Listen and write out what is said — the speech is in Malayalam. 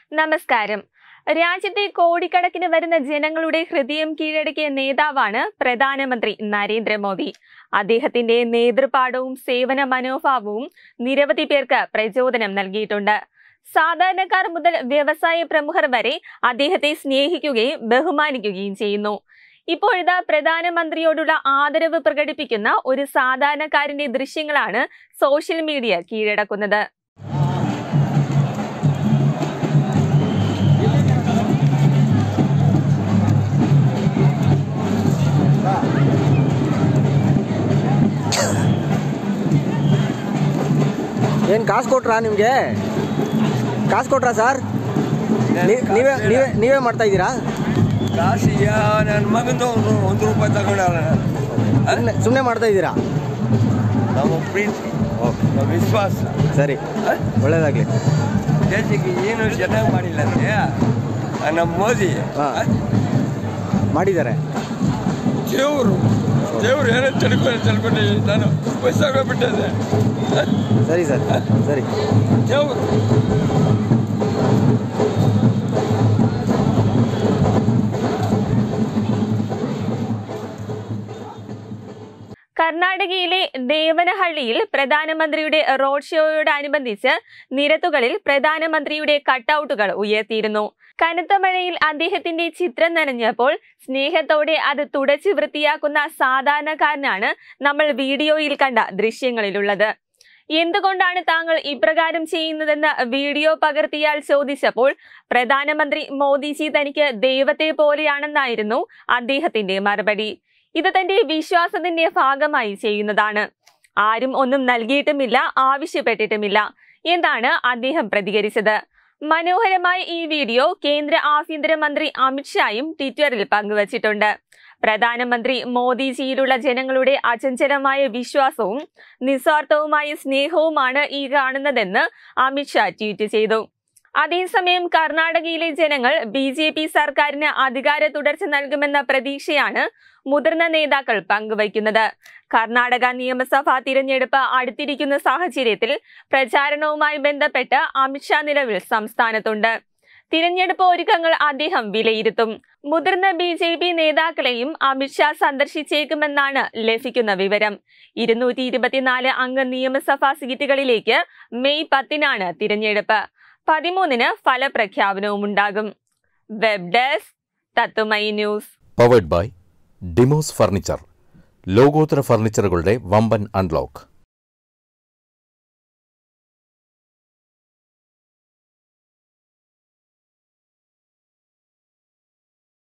നമസ്കാരം രാജ്യത്തെ കോടിക്കണക്കിന് വരുന്ന ജനങ്ങളുടെ ഹൃദയം കീഴടക്കിയ നേതാവാണ് പ്രധാനമന്ത്രി നരേന്ദ്രമോദി അദ്ദേഹത്തിന്റെ നേതൃപാഠവും സേവന മനോഭാവവും നിരവധി പേർക്ക് പ്രചോദനം നൽകിയിട്ടുണ്ട് സാധാരണക്കാർ മുതൽ വ്യവസായ പ്രമുഖർ വരെ അദ്ദേഹത്തെ സ്നേഹിക്കുകയും ബഹുമാനിക്കുകയും ചെയ്യുന്നു ഇപ്പോഴിതാ പ്രധാനമന്ത്രിയോടുള്ള ആദരവ് പ്രകടിപ്പിക്കുന്ന ഒരു സാധാരണക്കാരന്റെ ദൃശ്യങ്ങളാണ് സോഷ്യൽ മീഡിയ കീഴടക്കുന്നത് ಏನು ಕಾಸು ಕೊಟ್ರಾ ನಿಮಗೆ ಕಾಸು ಕೊಟ್ರಾ ಸರ್ ನೀ- ನೀವೇ ನೀವೇ ನೀವೇ ಮಾಡ್ತಾ ಇದ್ದೀರಾ ಕಾಸಿಯ ನನ್ನ ಮಗಂದು ಒಂದು ಒಂದು ರೂಪಾಯಿ ತಗೊಂಡಾರ ಸುಮ್ಮನೆ ಸುಮ್ಮನೆ ಮಾಡ್ತಾ ಇದ್ದೀರಾ ನಮ್ಮ ಪ್ರೀತಿ ನಮ್ಮ ವಿಶ್ವಾಸ ಸರಿ ಒಳ್ಳೇದಾಗಲಿ ದೇಶಕ್ಕೆ ಏನು ಚೆನ್ನಾಗಿ ಮಾಡಿಲ್ಲ ಅಂದ್ರೆ ಆ ನಮ್ಮ ಮೋದಿ ಹಾ. ಮಾಡಿದ್ದಾರೆ ದೇವರು ದೇವ್ರು ಏನೋ ತಿಳ್ಕೊಂಡು ತಿಳ್ಕೊಂಡು ನಾನು ವಯಸ್ಸಾಗೋಗ್ಬಿಟ್ಟಿದೆ ಸರಿ ಸರ್ ಸರಿ ದೇವ್ರು കർണാടകയിലെ ദേവനഹള്ളിയിൽ പ്രധാനമന്ത്രിയുടെ റോഡ് ഷോയോടനുബന്ധിച്ച് നിരത്തുകളിൽ പ്രധാനമന്ത്രിയുടെ കട്ടൗട്ടുകൾ ഉയർത്തിയിരുന്നു കനത്ത മഴയിൽ അദ്ദേഹത്തിന്റെ ചിത്രം നനഞ്ഞപ്പോൾ സ്നേഹത്തോടെ അത് തുടച്ചു വൃത്തിയാക്കുന്ന സാധാരണക്കാരനാണ് നമ്മൾ വീഡിയോയിൽ കണ്ട ദൃശ്യങ്ങളിലുള്ളത് എന്തുകൊണ്ടാണ് താങ്കൾ ഇപ്രകാരം ചെയ്യുന്നതെന്ന് വീഡിയോ പകർത്തിയാൽ ചോദിച്ചപ്പോൾ പ്രധാനമന്ത്രി മോദിജി തനിക്ക് ദൈവത്തെ പോലെയാണെന്നായിരുന്നു അദ്ദേഹത്തിന്റെ മറുപടി ഇത് തന്റെ വിശ്വാസത്തിന്റെ ഭാഗമായി ചെയ്യുന്നതാണ് ആരും ഒന്നും നൽകിയിട്ടുമില്ല ആവശ്യപ്പെട്ടിട്ടുമില്ല എന്താണ് അദ്ദേഹം പ്രതികരിച്ചത് മനോഹരമായ ഈ വീഡിയോ കേന്ദ്ര ആഭ്യന്തരമന്ത്രി അമിത്ഷായും ട്വിറ്ററിൽ പങ്കുവച്ചിട്ടുണ്ട് പ്രധാനമന്ത്രി മോദിജിയിലുള്ള ജനങ്ങളുടെ അചഞ്ചലമായ വിശ്വാസവും നിസ്വാർത്ഥവുമായ സ്നേഹവുമാണ് ഈ കാണുന്നതെന്ന് അമിത്ഷാ ട്വീറ്റ് ചെയ്തു അതേസമയം കർണാടകയിലെ ജനങ്ങൾ ബി ജെ പി സർക്കാരിന് അധികാര തുടർച്ച നൽകുമെന്ന പ്രതീക്ഷയാണ് മുതിർന്ന നേതാക്കൾ പങ്കുവയ്ക്കുന്നത് കർണാടക നിയമസഭാ തിരഞ്ഞെടുപ്പ് അടുത്തിരിക്കുന്ന സാഹചര്യത്തിൽ പ്രചാരണവുമായി ബന്ധപ്പെട്ട് അമിത്ഷാ നിലവിൽ സംസ്ഥാനത്തുണ്ട് തിരഞ്ഞെടുപ്പ് ഒരുക്കങ്ങൾ അദ്ദേഹം വിലയിരുത്തും മുതിർന്ന ബി ജെ പി നേതാക്കളെയും അമിത്ഷാ സന്ദർശിച്ചേക്കുമെന്നാണ് ലഭിക്കുന്ന വിവരം ഇരുന്നൂറ്റി ഇരുപത്തിനാല് അംഗ നിയമസഭാ സീറ്റുകളിലേക്ക് മെയ് പത്തിനാണ് തിരഞ്ഞെടുപ്പ് പതിമൂന്നിന് ഫലപ്രഖ്യാപനവും ഉണ്ടാകും വെബ് ഡെസ്ക് തത്തുമൈ news powered by Demos furniture ലോകോത്തര ഫർണിച്ചറുകളുടെ വമ്പൻ അൺലോക്ക്